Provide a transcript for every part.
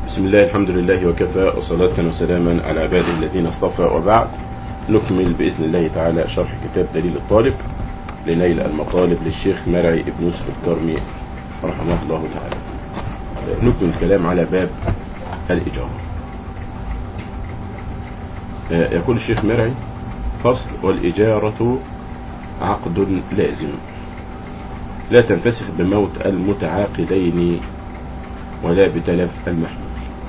بسم الله الحمد لله وكفى وصلاة وسلاما على عباده الذين اصطفى وبعد نكمل بإذن الله تعالى شرح كتاب دليل الطالب لنيل المطالب للشيخ مرعي بن يوسف الكرمي رحمه الله تعالى نكمل الكلام على باب الإجارة يقول الشيخ مرعي فصل والإجارة عقد لازم لا تنفسخ بموت المتعاقدين ولا بتلف المحمول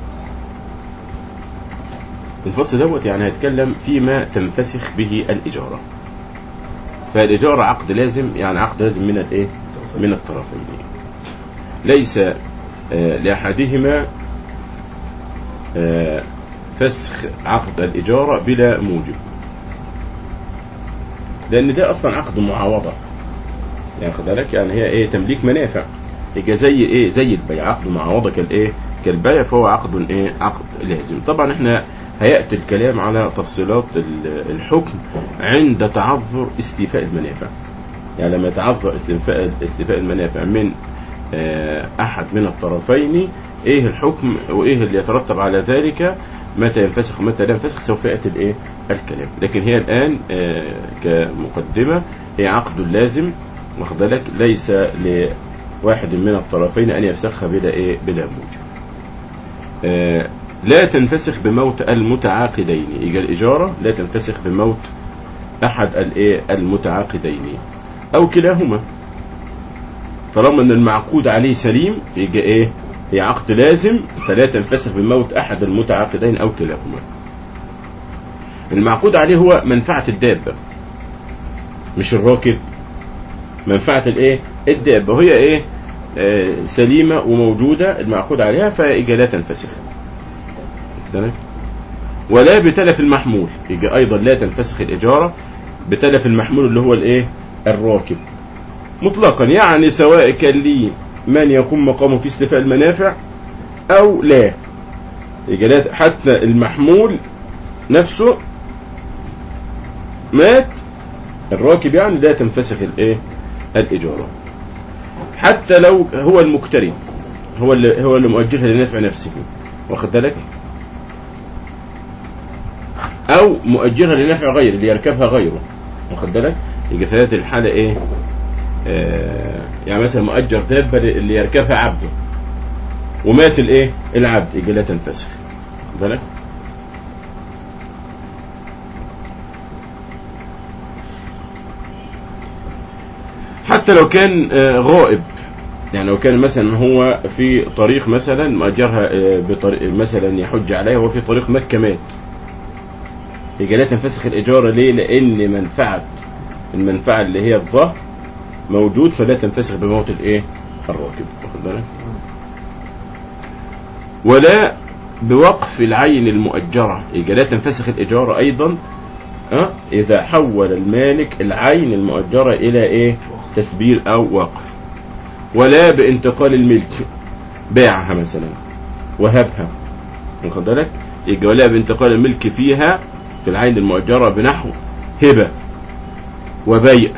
الفصل دوت يعني هيتكلم فيما تنفسخ به الإجارة فالإجارة عقد لازم يعني عقد لازم من الايه من الطرفين ليس آه لأحدهما آه فسخ عقد الإجارة بلا موجب لأن ده أصلا عقد معاوضة يعني خد بالك يعني هي إيه تمليك منافع يبقى زي إيه زي البيع عقد معاوضة كالإيه كالبيع فهو عقد إيه عقد لازم طبعا إحنا هيأتي الكلام على تفصيلات الحكم عند تعذر استيفاء المنافع يعني لما يتعذر استيفاء استيفاء المنافع من أحد من الطرفين إيه الحكم وإيه اللي يترتب على ذلك متى ينفسخ ومتى لا ينفسخ سوف يأتي الإيه الكلام لكن هي الآن كمقدمة هي عقد لازم واخد بالك ليس لواحد من الطرفين أن يفسخها بلا إيه بلا موجب لا تنفسخ بموت المتعاقدين يجي الإجارة لا تنفسخ بموت أحد الإيه المتعاقدين أو كلاهما طالما أن المعقود عليه سليم يجي إيه هي عقد لازم فلا تنفسخ بموت أحد المتعاقدين أو كلاهما المعقود عليه هو منفعة الدابة مش الراكب منفعة الايه الدابة وهي ايه آه سليمة وموجودة المعقود عليها فإجا لا تنفسخ ولا بتلف المحمول يجي أيضا لا تنفسخ الإجارة بتلف المحمول اللي هو الايه الراكب مطلقا يعني سواء كان لي من يقوم مقامه في استيفاء المنافع أو لا يجي لا حتى المحمول نفسه مات الراكب يعني لا تنفسخ الايه الإجارة حتى لو هو المقترن هو اللي هو اللي مؤجلها لنفع نفسه واخد بالك أو مؤجلها لنفع غيره اللي يركبها غيره واخد بالك يجي في هذه الحالة إيه آه يعني مثلا مؤجر دابة اللي يركبها عبده ومات الإيه العبد يجي لا تنفسخ واخد بالك حتى لو كان غائب يعني لو كان مثلا هو في طريق مثلا مأجرها بطريق مثلا يحج عليها وهو في طريق مكة مات يجي لا تنفسخ الإجارة ليه؟ لأن منفعة المنفعة اللي هي الظهر موجود فلا تنفسخ بموت الإيه؟ الراكب واخد بالك؟ ولا بوقف العين المؤجرة يجي لا تنفسخ الإجارة أيضا أه؟ إذا حول المالك العين المؤجرة إلى إيه؟ تسبيل أو وقف ولا بانتقال الملك باعها مثلا وهبها واخد بالك يبقى ولا بانتقال الملك فيها في العين المؤجرة بنحو هبة وبيع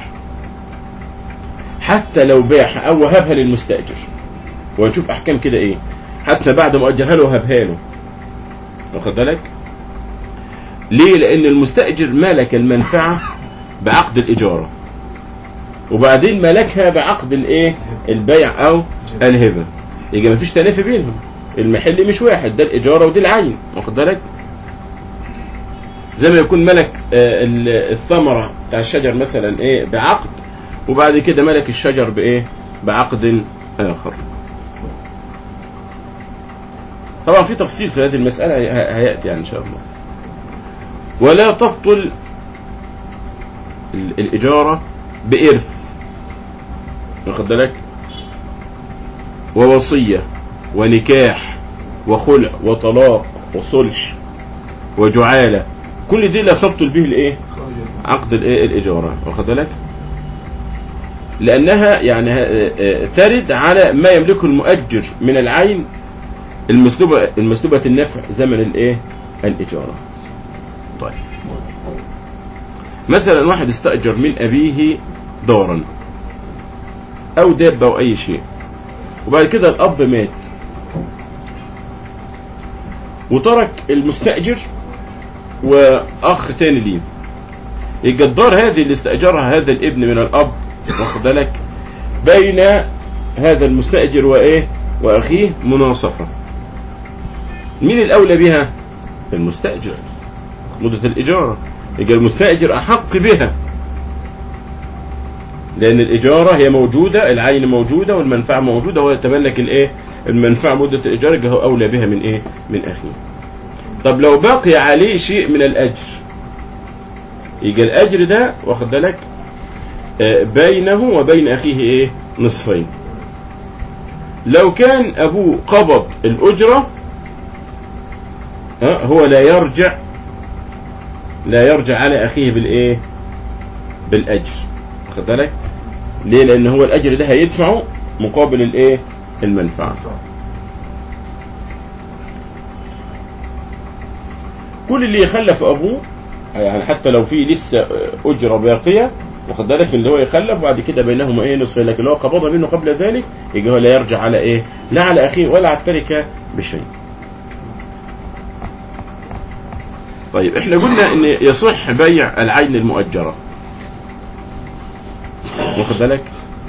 حتى لو باعها أو وهبها للمستأجر ونشوف أحكام كده إيه حتى بعد ما أجرها له وهبها له واخد بالك ليه لأن المستأجر ملك المنفعة بعقد الإجارة وبعدين ملكها بعقد الايه البيع او الهبه يبقى مفيش تنافي بينهم المحل مش واحد ده الاجاره ودي العين واخد بالك زي ما يكون ملك الثمره بتاع الشجر مثلا ايه بعقد وبعد كده ملك الشجر بايه بعقد اخر طبعا في تفصيل في هذه المساله هياتي يعني ان شاء الله ولا تبطل الاجاره بإرث واخد بالك ووصية ونكاح وخلع وطلاق وصلح وجعالة كل دي لا تبطل به الايه عقد الايه الاجارة واخد بالك لانها يعني ترد على ما يملكه المؤجر من العين المسلوبة المسلوبة النفع زمن الايه الاجارة طيب مثلا واحد استأجر من أبيه دارا أو دابة أو أي شيء وبعد كده الأب مات وترك المستأجر وأخ تاني ليه يبقى الدار هذه اللي استأجرها هذا الابن من الأب واخد بالك بين هذا المستأجر وإيه وأخيه مناصفة مين الأولى بها المستأجر مدة الإجارة يبقى المستأجر أحق بها لأن الإجارة هي موجودة العين موجودة والمنفعة موجودة وهو يتملك الإيه المنفعة مدة الإجارة يبقى هو أولى بها من إيه من أخيه طب لو بقي عليه شيء من الأجر يبقى الأجر ده واخد بالك آه، بينه وبين أخيه إيه نصفين لو كان أبوه قبض الأجرة ها، هو لا يرجع لا يرجع على أخيه بالإيه بالأجر واخد بالك ليه لأن هو الأجر ده هيدفعه مقابل الإيه المنفعة كل اللي يخلف ابوه يعني حتى لو في لسه اجره باقيه واخد بالك اللي هو يخلف بعد كده بينهما ايه نصف لكن لو قبضها منه قبل ذلك يبقى هو لا يرجع على ايه لا على اخيه ولا على التركه بشيء طيب احنا قلنا ان يصح بيع العين المؤجره واخد بالك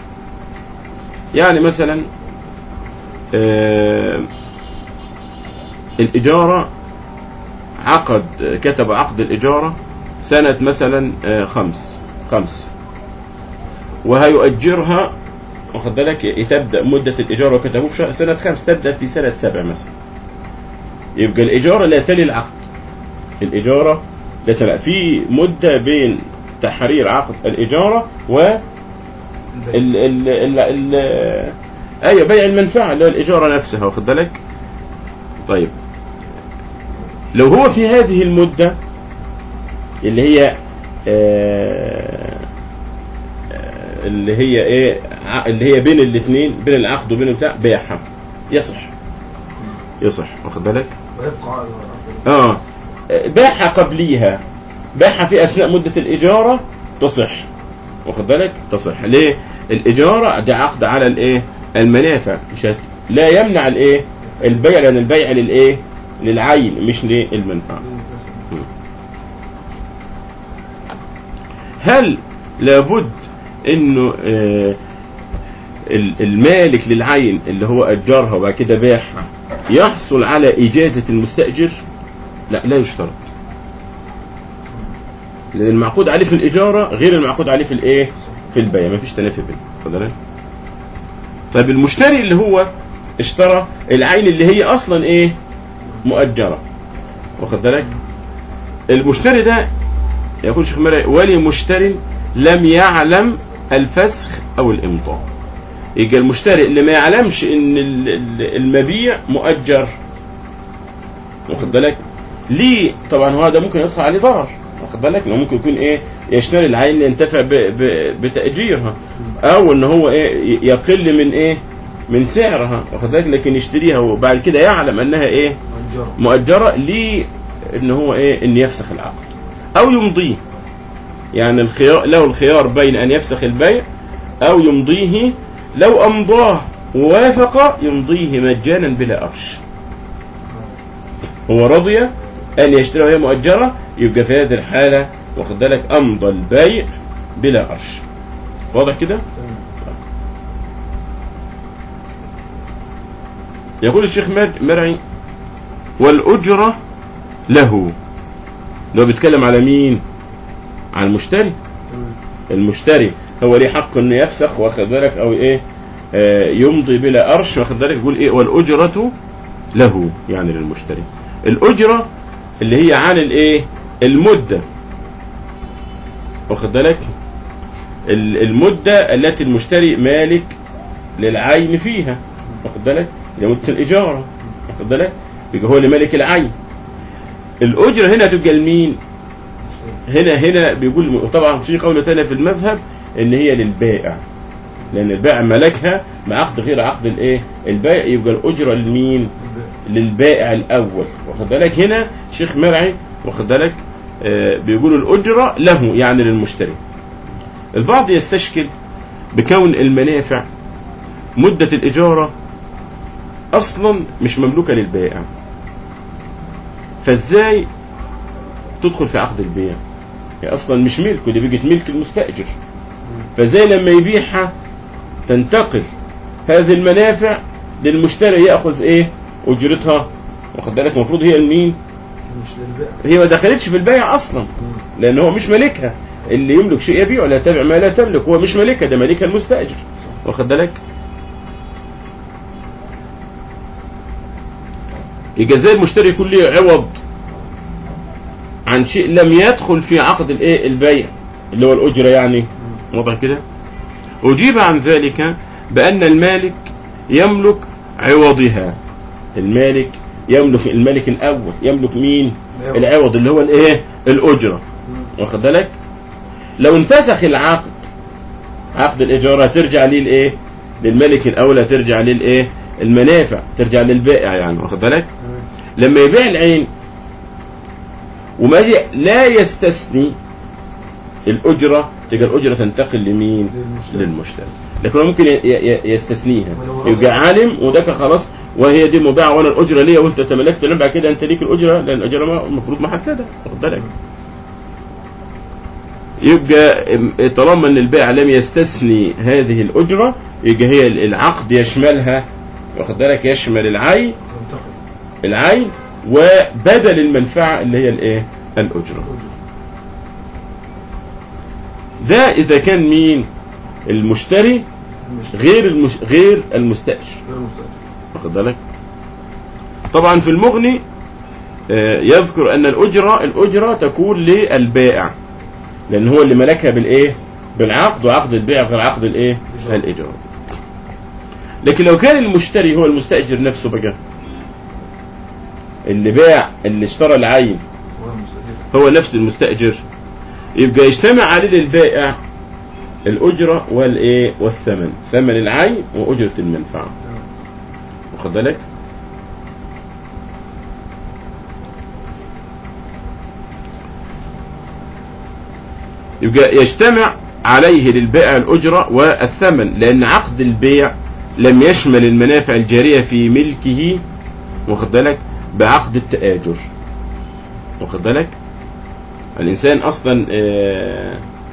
يعني مثلا آه الإجارة عقد كتب عقد الإجارة سنة مثلا آه، خمس خمس وهيؤجرها واخد بالك تبدأ مدة الإجارة وكتبوه في شهر- سنة خمس تبدأ في سنة سبع مثلا يبقى الإجارة لا تلي العقد الإجارة لا تلي في مدة بين تحرير عقد الإجارة و ال ال ال ال ايوه بيع المنفعه اللي هو الاجاره نفسها واخد بالك طيب لو هو في هذه المده اللي هي آه، آه، اللي هي ايه ع- اللي هي بين الاثنين بين العقد وبين بتاع بيعها يصح يصح واخد بالك ويبقى على اه باعها قبليها باعها في اثناء مده الاجاره تصح واخد بالك تصح ليه الاجاره ده عقد على الايه المنافع مش هت... لا يمنع الايه البيع لان البيع للايه للعين مش للمنفعه هل لابد انه آه، ال- المالك للعين اللي هو اجرها وبعد كده باعها يحصل على اجازه المستاجر لا لا يشترط لان المعقود عليه في الاجاره غير المعقود عليه في الايه في البيع مفيش تنافي بينهم واخد بالك؟ طيب المشتري اللي هو اشترى العين اللي هي اصلا ايه مؤجره واخد بالك المشتري ده يقول شيخ مرعي ولي مشتري لم يعلم الفسخ او الامضاء يبقى المشتري اللي ما يعلمش ان ال- ال- المبيع مؤجر واخد بالك ليه طبعا هو ده ممكن يدخل عليه ضرر واخد بالك انه ممكن يكون ايه يشتري العين ينتفع ب... ب... بتاجيرها او ان هو ايه ي- يقل من ايه من سعرها واخد بالك لكن يشتريها وبعد كده يعلم انها ايه منجرة مؤجرة ليه ان هو ايه ان يفسخ العقد او يمضيه يعني الخيار له الخيار بين ان يفسخ البيع او يمضيه لو امضاه ووافق يمضيه مجانا بلا ارش هو رضي ان يشتري وهي مؤجرة يبقى في هذه الحالة واخد بالك امضى البيع بلا ارش واضح كده يقول الشيخ مر- مرعي والأجرة له لو بيتكلم على مين على المشتري المشتري هو ليه حق انه يفسخ واخد بالك او ايه آه يمضي بلا ارش واخد بالك يقول ايه والاجرة له يعني للمشتري الاجرة اللي هي عن الايه المدة واخد بالك ال- المدة التي المشتري مالك للعين فيها واخد بالك هي مدة الإجارة واخد بالك يبقى هو اللي مالك العين الأجرة هنا تبقى لمين؟ هنا هنا بيقول طبعا في قول تاني في المذهب ان هي للبائع لان البائع ملكها مع عقد غير عقد الايه البائع يبقى الاجره لمين للبائع الاول واخد بالك هنا شيخ مرعي واخد بالك آه بيقولوا الاجره له يعني للمشتري البعض يستشكل بكون المنافع مده الاجاره اصلا مش مملوكه للبائع فازاي تدخل في عقد البيع هي اصلا مش ملكه دي بقت ملك المستاجر فازاي لما يبيعها تنتقل هذه المنافع للمشتري ياخذ ايه اجرتها واخد بالك المفروض هي لمين مش للبيع هي ما دخلتش في البيع اصلا لان هو مش مالكها اللي يملك شيء يبيع ولا يتبع ما لا تملك هو مش مالكها ده مالكها المستاجر واخد بالك يبقى زي المشتري يكون له عوض عن شيء لم يدخل في عقد الايه البيع اللي هو الاجره يعني واضح كده اجيب عن ذلك بان المالك يملك عوضها المالك يملك الملك الاول يملك مين العوض. العوض اللي هو الايه الاجره واخد بالك لو انفسخ العقد عقد الاجاره ترجع ليه الايه للملك الاول ترجع ليه الايه المنافع ترجع للبائع يعني واخد بالك لما يبيع العين وما يجي- لا يستثني الأجرة تبقى الأجرة تنتقل لمين؟ للمشتري. للمشتري لكن هو ممكن ي- ي- يستثنيها ولو يبقى رجع- عالم وده خلاص وهي دي مباعة وانا الأجرة ليا وانت تملكت لهم بعد كده انت ليك الأجرة لأن الأجرة ما- المفروض محددة واخد بالك يبقى ام- طالما ان البائع لم يستثني هذه الأجرة يبقى هي العقد يشملها واخد بالك يشمل العين تنتقل العين وبدل المنفعة اللي هي الايه الأجرة ده إذا كان مين المشتري المشتري غير المش... غير المستأجر غير المستأجر واخد بالك طبعا في المغني آه، يذكر أن الأجرة الأجرة تكون للبائع لأن هو اللي ملكها بالإيه بالعقد وعقد البيع غير عقد الإيه الإيجار. الإيجار لكن لو كان المشتري هو المستأجر نفسه بقى اللي باع اللي اشترى العين هو المستأجر هو نفس المستأجر يبقى يجتمع عليه للبائع الأجرة والإيه والثمن ثمن العين وأجرة المنفعة تمام. واخد بالك يبقى يجتمع عليه للبائع الأجرة والثمن لأن عقد البيع لم يشمل المنافع الجارية في ملكه واخد بالك بعقد التآجر واخد بالك الإنسان أصلا آه،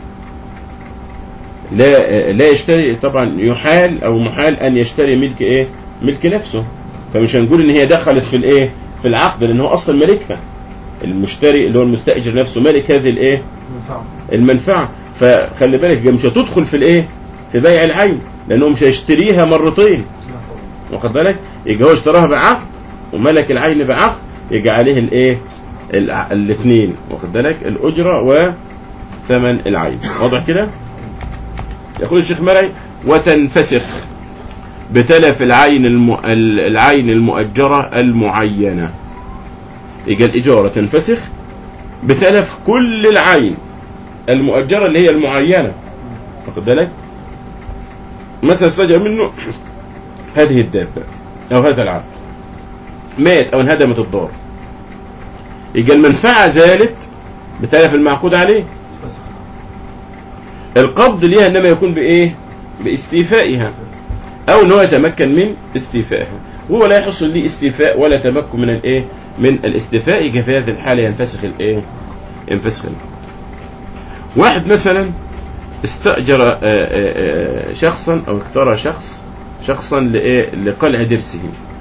لا آه، لا يشتري طبعا يحال أو محال أن يشتري ملك إيه ملك نفسه فمش هنقول إن هي دخلت في الإيه في العقد لأن هو أصلا مالكها المشتري اللي هو المستأجر نفسه مالك هذه الإيه منفعة المنفعة فخلي بالك يبقى مش هتدخل في الإيه في بيع العين لأنه مش هيشتريها مرتين لا طبعا. واخد بالك يبقى هو اشتراها بعقد وملك العين بعقد يجي عليه الايه الاثنين واخد بالك الاجره وثمن العين واضح كده يقول الشيخ مرعي وتنفسخ بتلف العين الم... ال- العين المؤجره المعينه يجي الاجاره تنفسخ بتلف كل العين المؤجره اللي هي المعينه واخد بالك مثلا استجر منه هذه الدابة أو هذا العبد مات أو انهدمت الدار يبقى المنفعة زالت بتلف المعقود عليه فسخ القبض ليها إنما يكون بإيه باستيفائها أو إن هو يتمكن من استيفائها وهو لا يحصل ليه استيفاء ولا تمكن من الإيه من الاستيفاء يبقى في هذه الحالة ينفسخ الإيه ينفسخ العقد. واحد مثلا استأجر آه، آه، آه، شخصا أو اختار شخص شخصا لإيه لقلع درسه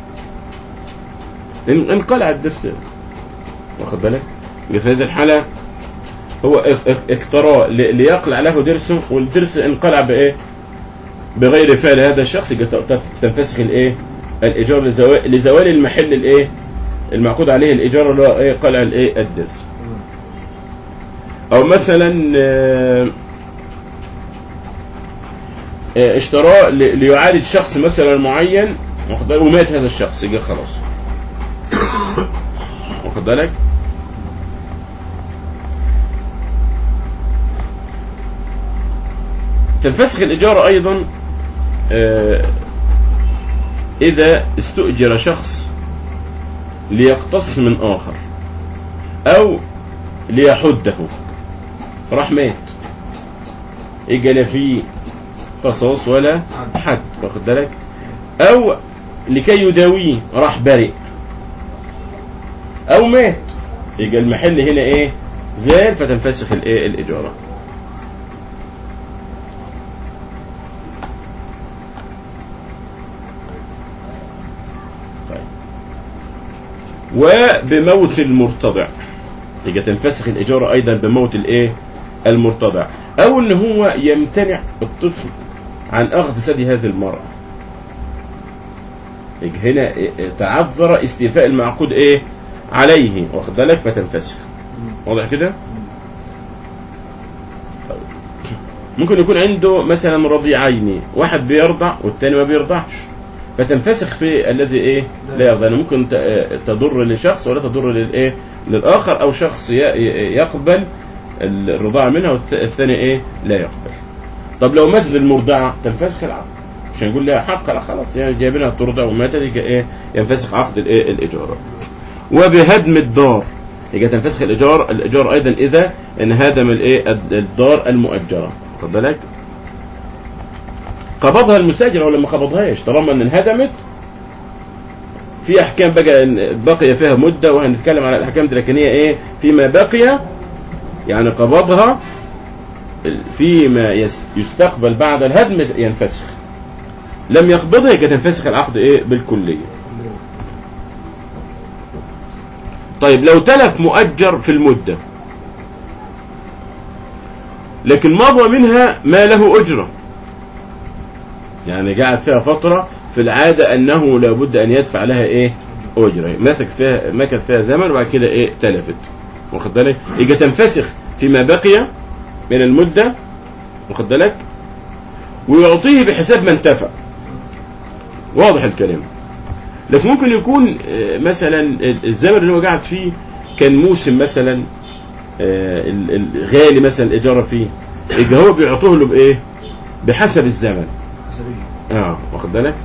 إن- انقلع الدرس واخد بالك يبقى في هذه الحالة هو اخ- اخ- اختاراه ل- ليقلع له درسه والدرس انقلع بإيه بغير فعل هذا الشخص يبقى ت- ت- تنفسخ الإيه الإيجار لزوال, لزوال المحل الإيه المعقود عليه الإيجار اللي هو إيه قلع الإيه الدرس تمام. او مثلا آه، آه، اشتراه ل- ليعالج شخص مثلا معين واخد بالك ومات هذا الشخص يجي خلاص واخد بالك تنفسخ الإجارة أيضا آه، إذا استؤجر شخص ليقتص من آخر أو ليحده راح مات يجي لا فيه قصاص ولا حد واخد بالك او لكي يداويه راح برئ او مات يبقى المحل هنا ايه زال فتنفسخ الايه الاجاره طيب وبموت المرتضع يبقى تنفسخ الاجاره ايضا بموت الايه المرتضع او ان هو يمتنع الطفل عن اخذ ثدي هذه المراه يبقى هنا تعذر استيفاء المعقود ايه عليه واخد بالك فتنفسخ واضح كده طيب. ممكن يكون عنده مثلا رضيعين واحد بيرضع والتاني ما بيرضعش فتنفسخ في الذي ايه لا يرضى يعني ممكن ت- تضر لشخص ولا تضر للايه للاخر او شخص ي- ي- يقبل الرضاعه منها والثاني ايه لا يقبل طب لو ماتت المرضعه تنفسخ العقد عشان يقول لها حق لا خلاص يعني جايبينها ترضع وماتت يبقى ايه ينفسخ عقد الايه الاجاره وبهدم الدار يبقى تنفسخ الايجار الايجار ايضا اذا ان هدم الايه الدار المؤجره واخد بالك قبضها المستاجر ولا ما قبضهاش طالما ان انهدمت في احكام بقى إن بقي فيها مده وهنتكلم على الاحكام دي لكن هي ايه فيما بقي يعني قبضها فيما يس- يستقبل بعد الهدم ينفسخ لم يقبضها يبقى تنفسخ العقد ايه بالكليه طيب لو تلف مؤجر في المدة لكن مضى منها ما له أجرة يعني قعد فيها فترة في العادة أنه لابد أن يدفع لها إيه أجرة مسك فيها مكث فيها زمن وبعد كده إيه تلفت واخد بالك يجي تنفسخ فيما بقي من المدة واخد بالك ويعطيه بحساب ما انتفع واضح الكلام لكن ممكن يكون آه، مثلا الزمن اللي هو قاعد فيه كان موسم مثلا آه، ال- الغالي مثلا الاجاره فيه يبقى هو بيعطوه له بايه؟ بحسب الزمن حسبية اه واخد بالك؟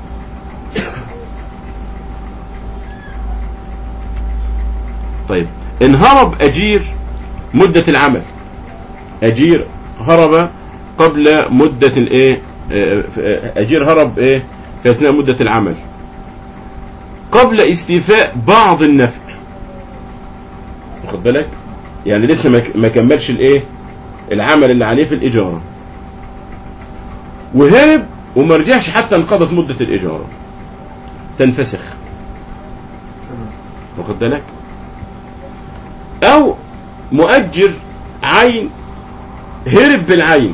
طيب ان هرب اجير مده العمل اجير هرب قبل مده الايه؟ آه، آه، اجير هرب ايه؟ في اثناء مده العمل قبل استيفاء بعض النفع واخد بالك يعني لسه ما ك- ما كملش الايه العمل اللي عليه في الاجاره وهرب وما رجعش حتى انقضت مده الاجاره تنفسخ تمام واخد بالك او مؤجر عين هرب بالعين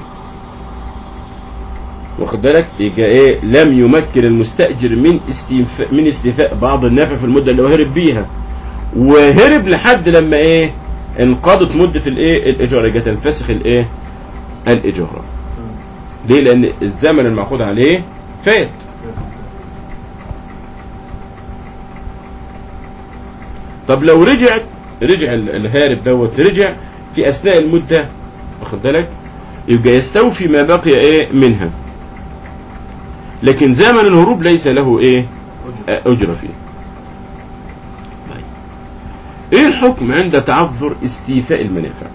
واخد بالك يبقى ايه لم يمكن المستاجر من استيفاء من استيفاء بعض النفع في المده اللي هو هرب بيها وهرب لحد لما ايه انقضت مده الايه الايجار يبقى تنفسخ الايه الايجاره تمام ليه لان الزمن المعقود عليه فات طب لو رجعت رجع ال- الهارب دوت رجع في اثناء المده واخد بالك يبقى يستوفي ما بقي ايه منها لكن زمن الهروب ليس له ايه أجر اجره فيه طيب. ايه الحكم عند تعذر استيفاء المنافع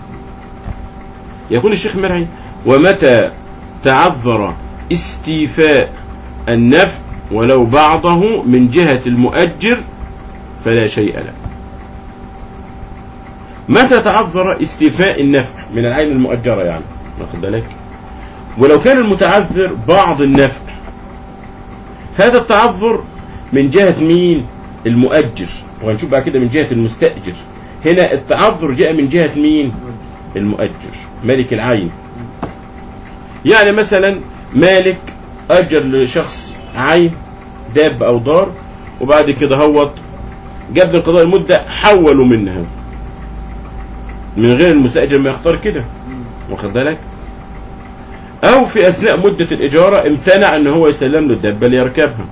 يقول الشيخ مرعي ومتى تعذر استيفاء النفع ولو بعضه من جهة المؤجر فلا شيء له متى تعذر استيفاء النفع من العين المؤجرة يعني واخد بالك ولو كان المتعذر بعض النفع هذا التعذر من جهة مين المؤجر وهنشوف بعد كده من جهة المستأجر هنا التعذر جاء من جهة مين المؤجر مالك العين يعني مثلا مالك أجر لشخص عين داب أو دار وبعد كده هوت قبل انقضاء المدة حولوا منها من غير المستأجر ما يختار كده واخد بالك أو في أثناء مدة الإجارة امتنع إن هو يسلم له الدابة ليركبها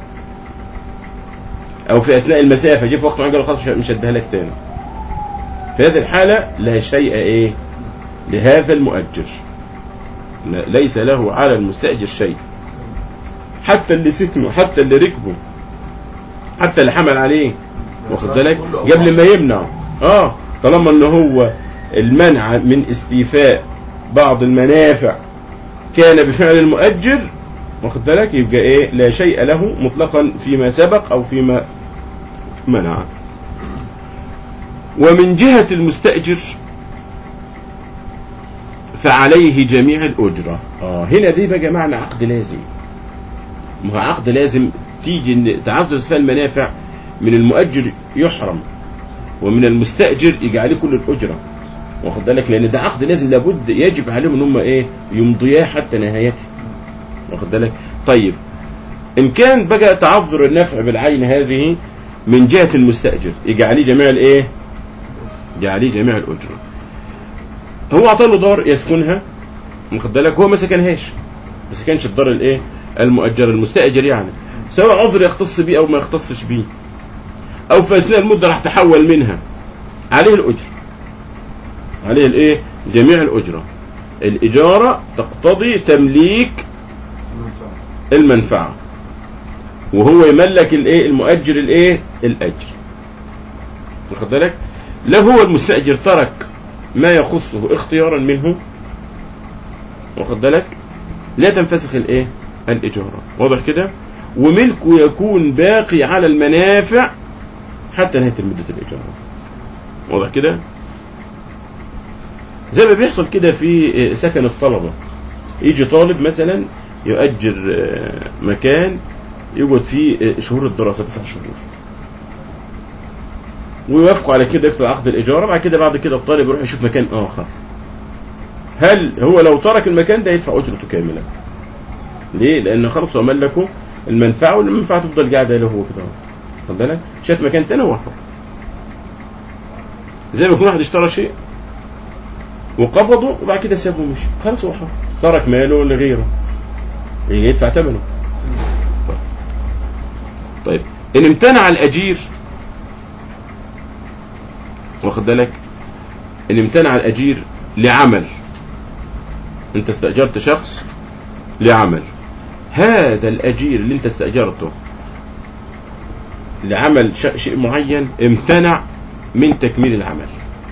أو في أثناء المسافة جه في وقت معين قال له خلاص مش هديها لك تاني في هذه الحالة لا شيء إيه لهذا المؤجر لا- ليس له على المستأجر شيء حتى اللي سكنه حتى اللي ركبه حتى اللي حمل عليه واخد بالك قبل ما يمنع اه طالما ان هو المنع من استيفاء بعض المنافع كان بفعل المؤجر واخد بالك يبقى ايه لا شيء له مطلقا فيما سبق او فيما منع ومن جهة المستأجر فعليه جميع الأجرة آه هنا دي بقى معنى عقد لازم ما هو عقد لازم تيجي ان تعذر استفاء المنافع من المؤجر يحرم ومن المستأجر يجي عليه كل الأجرة واخد بالك لأن ده عقد لازم لابد يجب عليهم ان هم ايه يمضياه حتى نهايته واخد بالك طيب إن كان بقى تعذر النفع بالعين هذه من جهة المستأجر يجي عليه جميع الايه يجي عليه جميع الأجرة هو اعطى له دار يسكنها واخد بالك هو ما سكنهاش ما سكنش الدار الايه المؤجر المستأجر يعني سواء عذر يختص بيه او ما يختصش بيه او في اثناء المده راح تحول منها عليه الاجر عليه الايه جميع الاجره الاجاره تقتضي تمليك المنفعة المنفعه وهو يملك الايه المؤجر الايه الاجر واخد بالك لو هو المستاجر ترك ما يخصه اختيارا منه واخد بالك لا تنفسخ الايه الاجاره واضح كده وملكه يكون باقي على المنافع حتى نهايه مده الاجاره واضح كده زي ما بيحصل كده في سكن الطلبه يجي طالب مثلا يؤجر آه، مكان يقعد فيه آه، شهور الدراسه تسع شهور ويوافقوا على كده في عقد الاجاره بعد كده بعد كده الطالب يروح يشوف مكان اخر هل هو لو ترك المكان ده يدفع اجرته كامله ليه لان خلاص هو ملكه المنفعه والمنفعه تفضل قاعده له هو كده اهو. خد بالك شاف مكان تاني هو حر زي ما يكون واحد اشترى شيء وقبضه وبعد كده سابه ومشي خلاص هو حر ترك ماله لغيره يجي يدفع ثمنه طيب ان امتنع الاجير واخد بالك ان امتنع الاجير لعمل انت استاجرت شخص لعمل هذا الاجير اللي انت استاجرته لعمل ش- شيء معين امتنع من تكميل العمل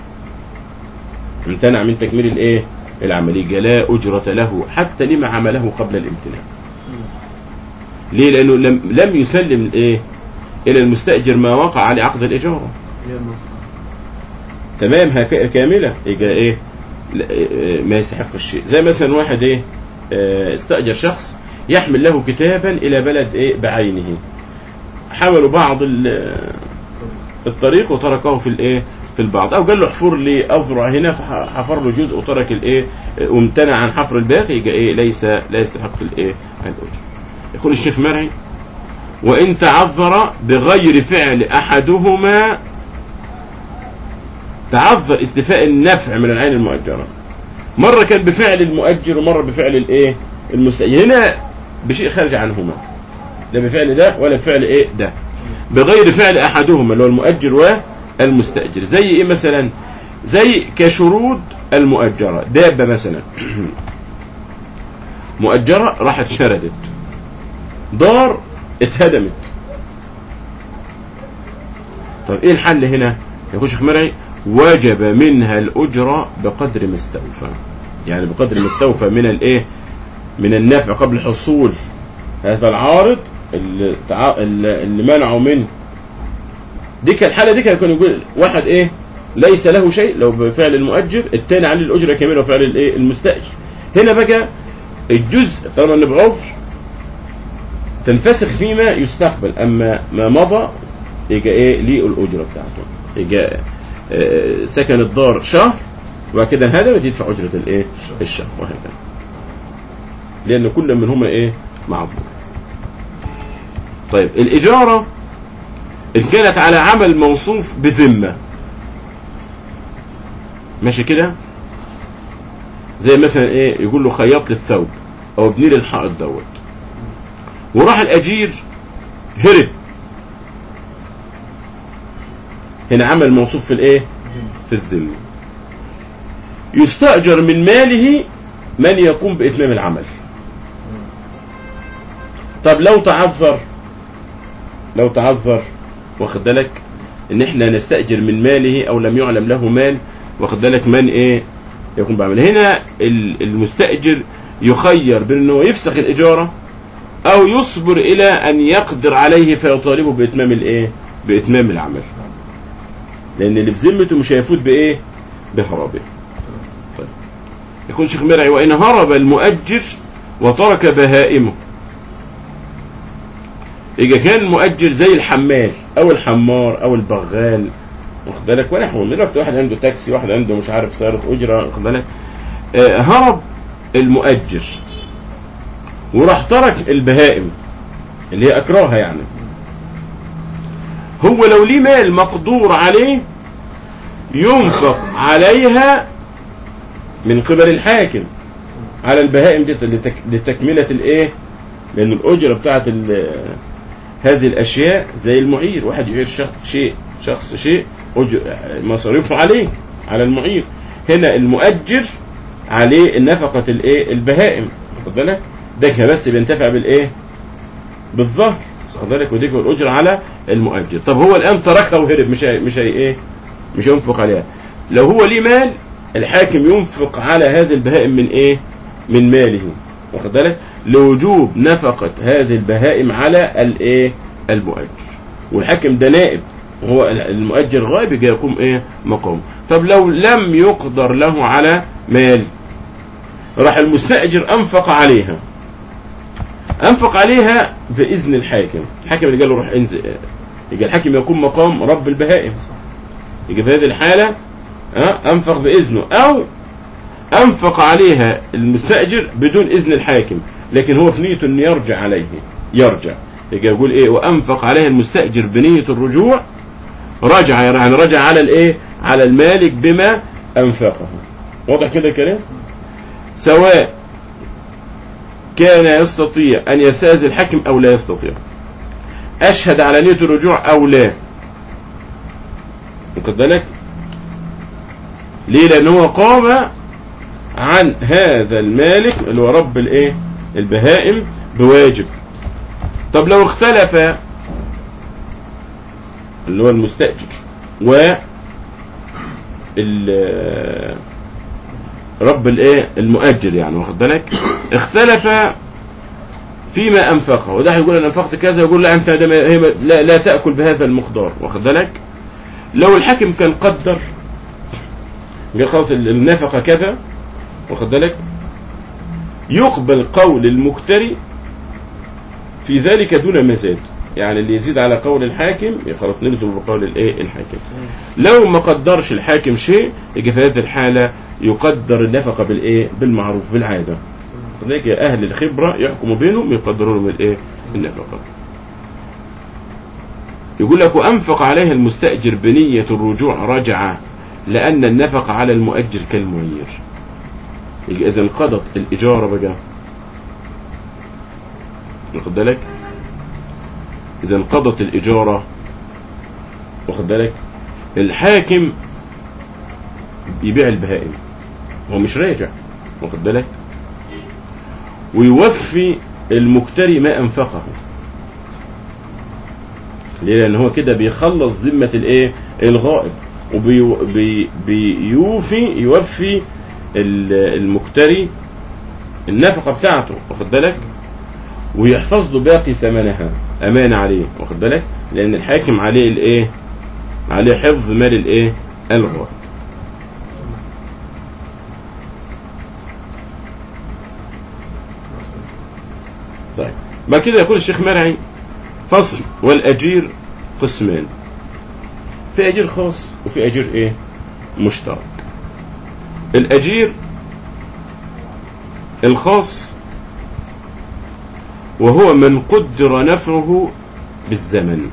امتنع من تكميل الايه العمل يبقى لا اجره له حتى لما عمله قبل الامتناع ليه لانه لم لم يسلم الايه الى المستاجر ما وقع عليه عقد الاجاره هي المنفعة تمام هك- كامله يبقى ايه لا- إيه، ما يستحق الشيء زي مثلا واحد ايه آه، استاجر شخص يحمل له كتابا الى بلد ايه بعينه حملوا بعض ال- الطريق وتركه في الايه في البعض او قال له احفر لي اذرع هنا فحفر له جزء وترك الايه وامتنع عن حفر الباقي يبقى ايه ليس لا يستحق الايه الاجر يقول الشيخ مرعي وان تعذر بغير فعل احدهما تعذر استيفاء النفع من العين المؤجره مره كان بفعل المؤجر ومره بفعل الايه المستاجر هنا بشيء خارج عنهما لا بفعل ده ولا بفعل ايه ده بغير فعل احدهما اللي هو المؤجر والمستاجر زي ايه مثلا زي كشروط المؤجره دابه مثلا مؤجره راحت شردت دار اتهدمت طب ايه الحل هنا يقول شيخ مرعي وجب منها الاجره بقدر ما استوفى يعني بقدر ما استوفى من الايه من النفع قبل حصول هذا العارض اللي, تع... اللي اللي منعه من دي كان الحاله دي كان يكون يقول واحد ايه ليس له شيء لو بفعل المؤجر الثاني عليه الاجره كامله وفعل الايه المستاجر هنا بقى الجزء طالما ان بعذر تنفسخ فيما يستقبل اما ما مضى يجي ايه ليه الاجره بتاعته يجي آه، سكن الدار شهر وبعد كده انهدمت يدفع اجره الايه الشهر وهكذا لان كل منهما ايه معذور طيب الاجاره ان كانت على عمل موصوف بذمه ماشي كده زي مثلا ايه يقول له خيط لي الثوب او ابني لي الحائط دوت وراح الاجير هرب هنا عمل موصوف في الايه في الذمه يستأجر من ماله من يقوم بإتمام العمل طب لو تعذر لو تعذر واخد بالك ان احنا نستأجر من ماله او لم يعلم له مال واخد بالك من ايه يقوم بعمل هنا ال- المستأجر يخير بين انه يفسخ الإجارة او يصبر الى ان يقدر عليه فيطالبه بإتمام الايه بإتمام العمل لان اللي في ذمته مش هيفوت بايه بهربه طيب يقول شيخ مرعي وان هرب المؤجر وترك بهائمه إذا كان المؤجر زي الحمال أو الحمار أو البغال واخد بالك ونحو دلوقتي واحد عنده تاكسي واحد عنده مش عارف سيارة أجرة واخد بالك آه، هرب المؤجر وراح ترك البهائم اللي هي أكراها يعني هو لو ليه مال مقدور عليه ينفق عليها من قبل الحاكم على البهائم دي لتك- لتكملة الايه لان الاجرة بتاعت ال- هذه الاشياء زي المعير واحد يعير شخص شيء شخص شيء أجر- مصاريفه عليه على المعير هنا المؤجر عليه نفقة الايه البهائم واخد بالك ده كان بس بينتفع بالايه بالظهر واخد بالك ودي كان الاجر على المؤجر طب هو الان تركها وهرب مش هي مش هي ايه مش هينفق عليها لو هو ليه مال الحاكم ينفق على هذه البهائم من ايه من ماله واخد بالك لوجوب نفقة هذه البهائم على الايه المؤجر والحاكم ده نائب هو المؤجر غائب يجي يقوم ايه مقام طب لو لم يقدر له على مال راح المستأجر انفق عليها انفق عليها باذن الحاكم الحاكم اللي قال له روح انزل يجي الحاكم يقوم مقام رب البهائم يجي في هذه الحالة ها، انفق باذنه او انفق عليها المستاجر بدون اذن الحاكم لكن هو في نيته انه يرجع عليه يرجع يجي يقول ايه وانفق عليها المستاجر بنيه الرجوع رجع يعني رجع على الايه على المالك بما انفقه واضح كده الكلام سواء كان يستطيع ان يستاذن الحاكم او لا يستطيع اشهد على نيه الرجوع او لا واخد بالك ليه لان هو قام عن هذا المالك اللي هو رب الايه البهائم بواجب طب لو اختلف اللي هو المستأجر و ال- رب الايه المؤجر يعني واخد بالك اختلف فيما انفقه وده هيقول انا انفقت كذا يقول لا انت ده ما- هي ما- لا, لا تاكل بهذا المقدار واخد بالك لو الحاكم كان قدر قال خلاص ال- النفقه كذا واخد بالك يقبل قول المكتري في ذلك دون مزاد يعني اللي يزيد على قول الحاكم خلاص نلزم بقول الايه الحاكم لو ما قدرش الحاكم شيء يجي في هذه الحاله يقدر النفقه بالايه بالمعروف بالعاده لذلك اهل الخبره يحكموا بينهم يقدروا لهم الايه النفقه يقول لك وانفق عليها المستاجر بنيه الرجوع رجعه لان النفقه على المؤجر كالمعير يجي اذا انقضت الاجاره بقى واخد بالك اذا انقضت الاجاره واخد بالك الحاكم يبيع البهائم هو مش راجع واخد بالك ويوفي المكتري ما انفقه ليه لان هو كده بيخلص ذمه الايه الغائب وبيوفي يوفي ال- المكتري النفقه بتاعته واخد بالك ويحفظ له باقي ثمنها امانه عليه واخد بالك لان الحاكم عليه الايه عليه حفظ مال الايه الغائب طيب بعد كده يقول الشيخ مرعي فصل والاجير قسمان في اجير خاص وفي اجير ايه مشترك الاجير الخاص وهو من قدر نفعه بالزمن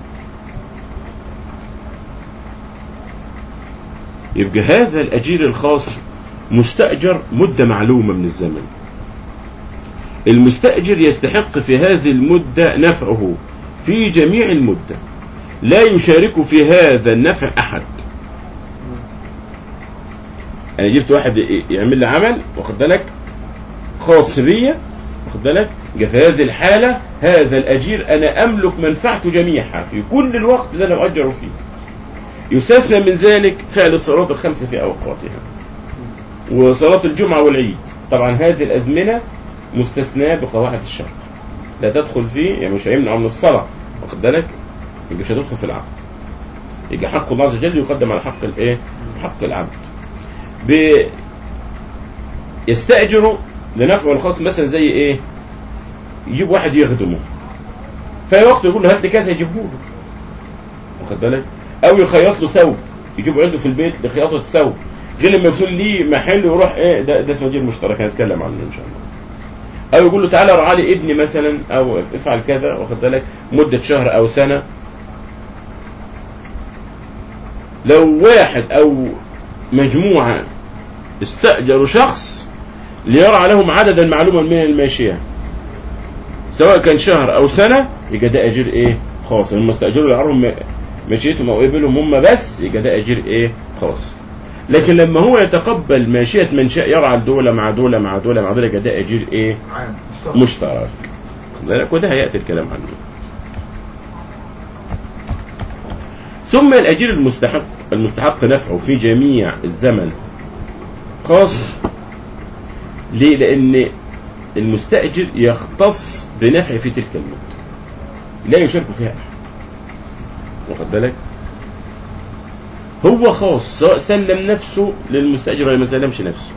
يبقى هذا الأجير الخاص مستأجر مدة معلومة من الزمن المستأجر يستحق في هذه المدة نفعه في جميع المدة لا يشارك في هذا النفع أحد أنا جبت واحد ي- يعمل لي عمل واخد بالك خاص بيا واخد بالك يبقى في هذه الحالة هذا الأجير أنا أملك منفعته جميعها في كل الوقت اللي أنا مؤجره فيه يستثنى من ذلك فعل الصلوات الخمس في أوقاتها وصلاة الجمعة والعيد طبعا هذه الأزمنة مستثناة بقواعد الشرع لا تدخل فيه يعني مش هيمنع من الصلاة واخد بالك يبقى مش هتدخل في العقد يجي حق الله عز وجل يقدم على حق الايه حق العبد ب... يستأجر لنفعه الخاص مثلا زي ايه يجيب واحد يخدمه في وقت يقول له هات لي كذا يجيبه له واخد بالك او يخيط له ثوب يجيبه عنده في البيت لخياطه ثوب غير لما يكون ليه محل ويروح ايه ده, ده اسمه اجير مشترك هنتكلم عنه ان شاء الله او يقول له تعالى ارعى لي ابني مثلا او افعل كذا واخد بالك مده شهر او سنه لو واحد او مجموعه استاجروا شخص ليرعى لهم عددا معلوما من الماشيه سواء كان شهر او سنه يبقى ده اجير ايه خاص لما استاجروا يعرهم ماشيتهم او ابلهم هم بس يبقى ده اجير ايه خاص لكن لما هو يتقبل ماشيه من شاء يرعى دولة مع دولة مع دولة مع دولة يبقى ده اجير ايه عام مشترك مشترك خد بالك؟ وده هياتي الكلام عنه ثم الاجير المستحق المستحق نفعه في جميع الزمن خاص ليه لان المستاجر يختص بنفعه في تلك المده لا يشارك فيها احد واخد بالك هو خاص سواء سلم نفسه للمستاجر ولا ما سلمش نفسه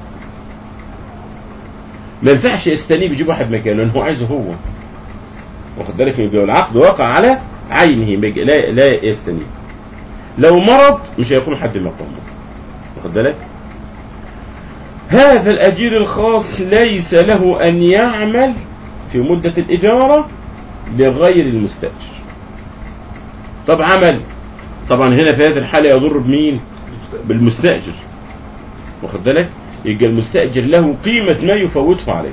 ما ينفعش يستنيب يجيب واحد مكانه لان هو عايزه هو واخد بالك يبقى العقد واقع على عينه ما يجي- لا لا يستنيب لو مرض مش هيقوم حد مقامه واخد بالك هذا الأجير الخاص ليس له أن يعمل في مدة الإجارة لغير المستأجر طب عمل طبعا هنا في هذه الحالة يضر بمين مشترك. بالمستأجر واخد بالك يبقى المستأجر له قيمة ما يفوته عليه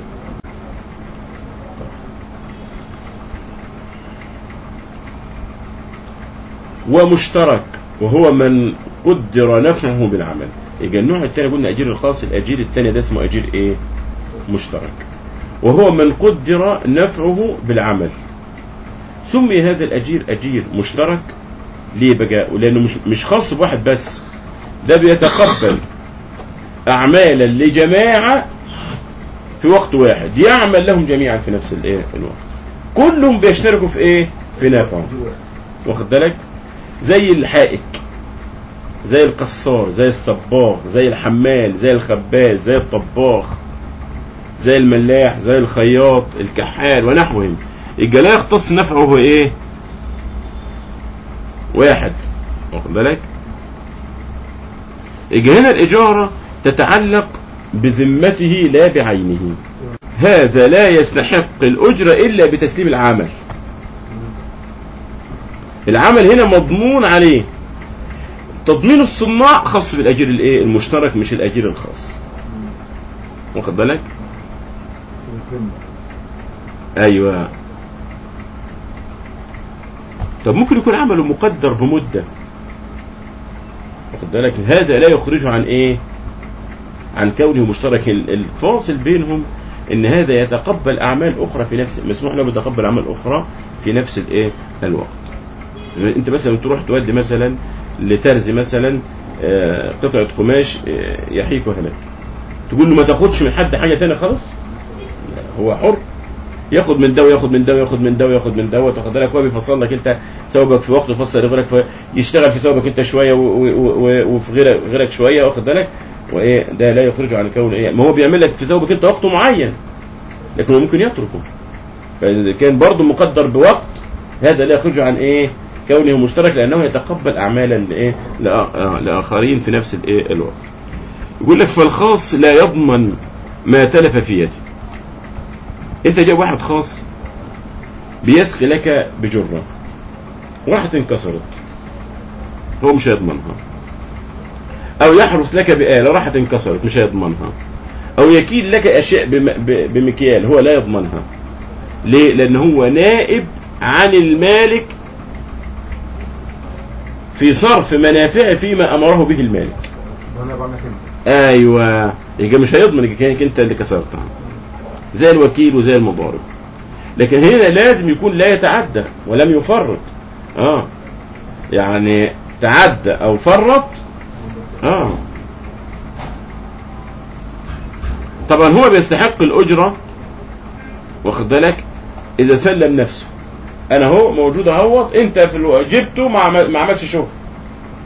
ومشترك وهو من قدر نفعه بالعمل يبقى النوع الثاني قلنا أجير الخاص الأجير الثاني ده اسمه أجير إيه مشترك وهو من قدر نفعه بالعمل سمي هذا الأجير أجير مشترك ليه بقى لأنه مش مش خاص بواحد بس ده بيتقبل أعمالا لجماعة في وقت واحد يعمل لهم جميعا في نفس الايه الوقت كلهم بيشتركوا في ايه في نفعه واخد بالك زي الحائك زي القصار زي الصباغ زي الحمال زي الخباز زي الطباخ زي الملاح زي الخياط الكحال ونحوهم يبقى لا يختص نفعه هو ايه واحد واخد بالك يبقى هنا الإجارة تتعلق بذمته لا بعينه هذا لا يستحق الأجرة إلا بتسليم العمل العمل هنا مضمون عليه تضمين الصناع خاص بالأجير الإيه المشترك مش الأجير الخاص واخد بالك الذمة. أيوة طب ممكن يكون عمله مقدر بمدة واخد بالك هذا لا يخرجه عن ايه عن كونه مشترك ال- الفاصل بينهم ان هذا يتقبل اعمال اخرى في نفس مسموح له يتقبل اعمال اخرى في نفس الايه الوقت انت مثلا تروح تودي مثلا لترزي مثلا آه، قطعة قماش آه، يحيك هناك تقول له ما تاخدش من حد حاجة تانية خالص لا، هو حر ياخد من ده وياخد من ده وياخد من ده وياخد من ده وتاخد بالك هو بيفصل لك انت ثوبك في وقت وفصل لغيرك فيشتغل في ثوبك انت شويه و- و- و- وفي غيرك غيرك شويه واخد بالك وايه ده لا يخرج عن كون ايه ما هو بيعمل لك في ثوبك انت وقت معين لكن هو ممكن يتركه فاذا كان برضه مقدر بوقت هذا لا يخرج عن ايه كونه مشترك لانه يتقبل اعمالا لايه لآ- آه، لاخرين في نفس الايه الوقت يقول لك فالخاص لا يضمن ما تلف في يده انت جايب واحد خاص بيسقي لك بجرة راحت انكسرت هو مش هيضمنها او يحرس لك بآلة راحت انكسرت مش هيضمنها او يكيل لك اشياء بم- ب- بمكيال هو لا يضمنها ليه لان هو نائب عن المالك في صرف منافعه فيما امره به المالك وانا بعمل انت ايوه يبقى مش هيضمن يبقى كانك انت اللي كسرتها زي الوكيل وزي المضارب لكن هنا لازم يكون لا يتعدى ولم يفرط اه يعني تعدى او فرط اه طبعا هو بيستحق الاجره واخد بالك اذا سلم نفسه انا هو موجود اهوت انت في الو... جبته ما عمل- ما عملش شغل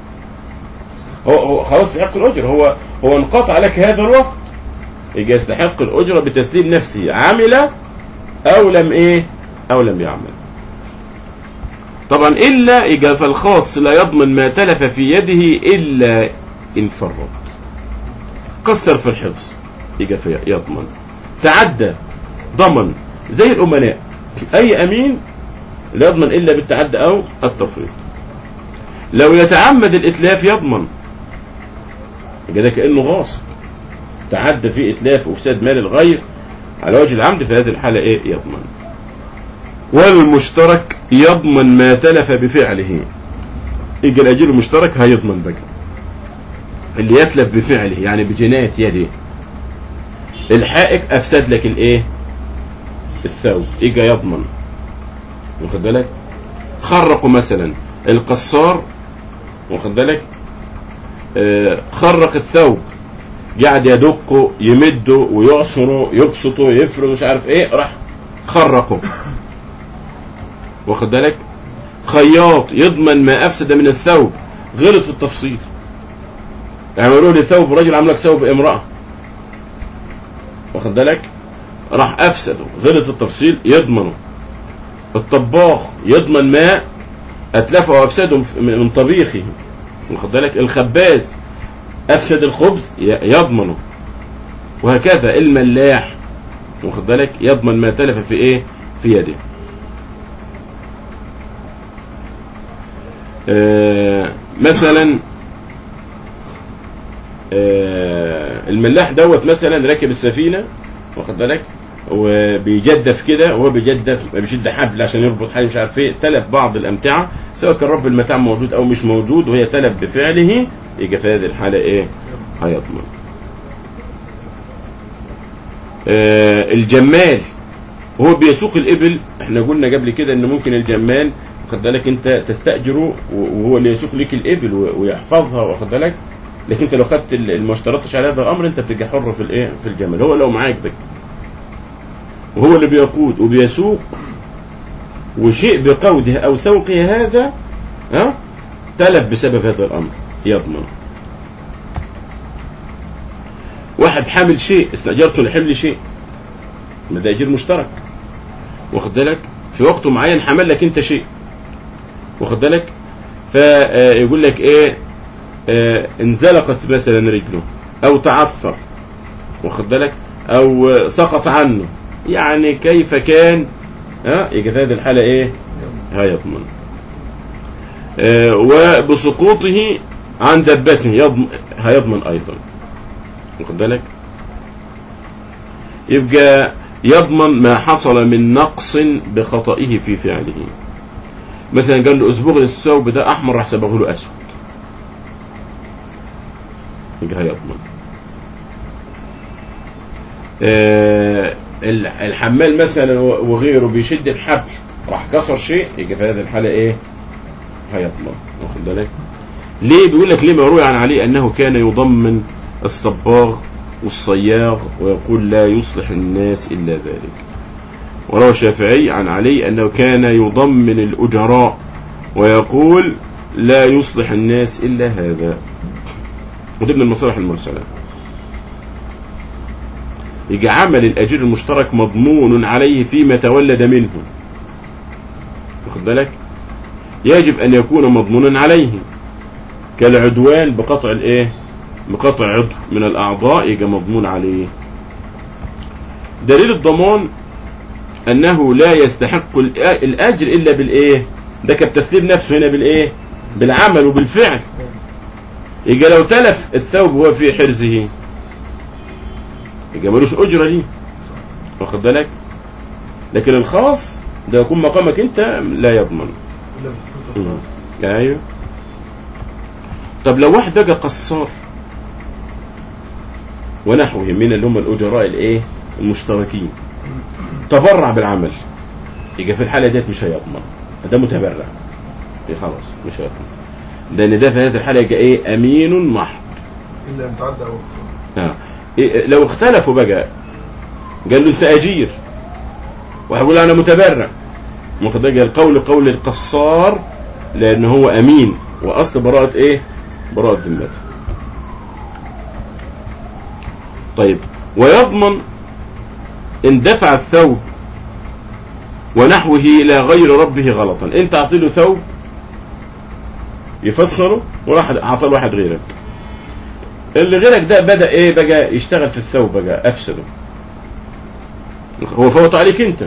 هو هو خلاص يستحق الاجره هو هو انقطع لك هذا الوقت يجي يستحق الاجره بتسليم نفسه عمل او لم ايه او لم يعمل طبعا الا يجي فالخاص لا يضمن ما تلف في يده الا ان فرط قصر في الحفظ يجي في يضمن تعدى ضمن زي الامناء اي امين لا يضمن الا بالتعدي او التفريط لو يتعمد الاتلاف يضمن يبقى ده كانه غاصب تعدى في اتلاف وافساد مال الغير على وجه العمد في هذه الحاله ايه يضمن والمشترك يضمن ما تلف بفعله يجي الاجير المشترك هيضمن بقى اللي يتلف بفعله يعني بجناية يده الحائك افسد لك الايه الثوب يجي يضمن واخد بالك خرقوا مثلا القصار واخد بالك آه، خرق الثوب قاعد يدقه يمده ويعصره يبسطه يفرد مش عارف ايه راح خرقه واخد بالك خياط يضمن ما افسد من الثوب غلط في التفصيل يعملوا لي ثوب رجل عامل لك ثوب امراه واخد بالك راح افسده غلط في التفصيل يضمنه الطباخ يضمن ما اتلفه وافسده من طبيخه واخد بالك الخباز افسد الخبز ي- يضمنه وهكذا الملاح واخد بالك يضمن ما تلف في ايه في يده آه مثلا آه الملاح دوت مثلا راكب السفينه واخد بالك وبيجدف كده وهو بيجدف بيشد حبل عشان يربط حاجه مش عارف ايه تلف بعض الامتعه سواء كان رب المتاع موجود او مش موجود وهي تلف بفعله يبقى في هذه الحاله ايه هيضمن آه الجمال وهو بيسوق الابل احنا قلنا قبل كده ان ممكن الجمال واخد بالك انت تستاجره وهو اللي يسوق لك الابل و- ويحفظها واخد بالك لكن انت لو خدت ال- اللي ما اشترطتش على هذا الامر انت بتبقى حر في الايه في الجمل هو لو معاك بك وهو اللي بيقود وبيسوق وشيء بقوده او سوقه هذا ها تلف بسبب هذا الامر يضمن واحد حامل شيء استاجرته لحمل شيء ما ده اجير مشترك واخد بالك في وقت معين حمل لك انت شيء واخد بالك فيقول لك ايه آه، انزلقت مثلا رجله او تعثر واخد بالك او آه، سقط عنه يعني كيف كان ها يجي في هذه الحاله ايه هيضمن آه، وبسقوطه عن دبته يضمن هيضمن ايضا واخد بالك يبقى يضمن ما حصل من نقص بخطئه في فعله مثلا قال له اصبغ الثوب ده احمر راح صبغه له اسود يبقى هيضمن آه ال- الحمال مثلا و- وغيره بيشد الحبل راح كسر شيء يبقى في هذه الحاله ايه هيضمن واخد بالك ليه بيقول لك ليه مروي عن علي انه كان يضمن الصباغ والصياغ ويقول لا يصلح الناس الا ذلك وروى الشافعي عن علي انه كان يضمن الاجراء ويقول لا يصلح الناس الا هذا وده من المصالح المرسله يجي عمل الاجير المشترك مضمون عليه فيما تولد منه واخد بالك يجب ان يكون مضمونا عليه كالعدوان بقطع الايه بقطع عضو من الاعضاء يجي مضمون عليه دليل الضمان انه لا يستحق الأ- الاجر الا بالايه ده كان تسليم نفسه هنا بالايه بالعمل وبالفعل يجي لو تلف الثوب وهو في حرزه يجي ملوش اجره ليه واخد بالك لكن الخاص ده يكون مقامك انت لا يضمن الا بالفلوس مم. ايوه طب لو واحد بقى قصار ونحوه من اللي هم الاجراء الايه المشتركين تبرع بالعمل يبقى في الحاله ديت مش هيضمن ده متبرع إيه خلاص مش هيضمن لان ده في هذه الحاله يبقى ايه امين محض الا ان تعدى او آه. إيه لو اختلفوا بقى قال له انت اجير وهيقول انا متبرع واخد بالك القول قول القصار لان هو امين واصل براءه ايه براءه ذمته طيب ويضمن ان دفع الثوب ونحوه الى غير ربه غلطا انت اعطي له ثوب يفسره وراح اعطى واحد غيرك اللي غيرك ده بدا ايه بقى يشتغل في الثوب بقى افسده هو فوت عليك انت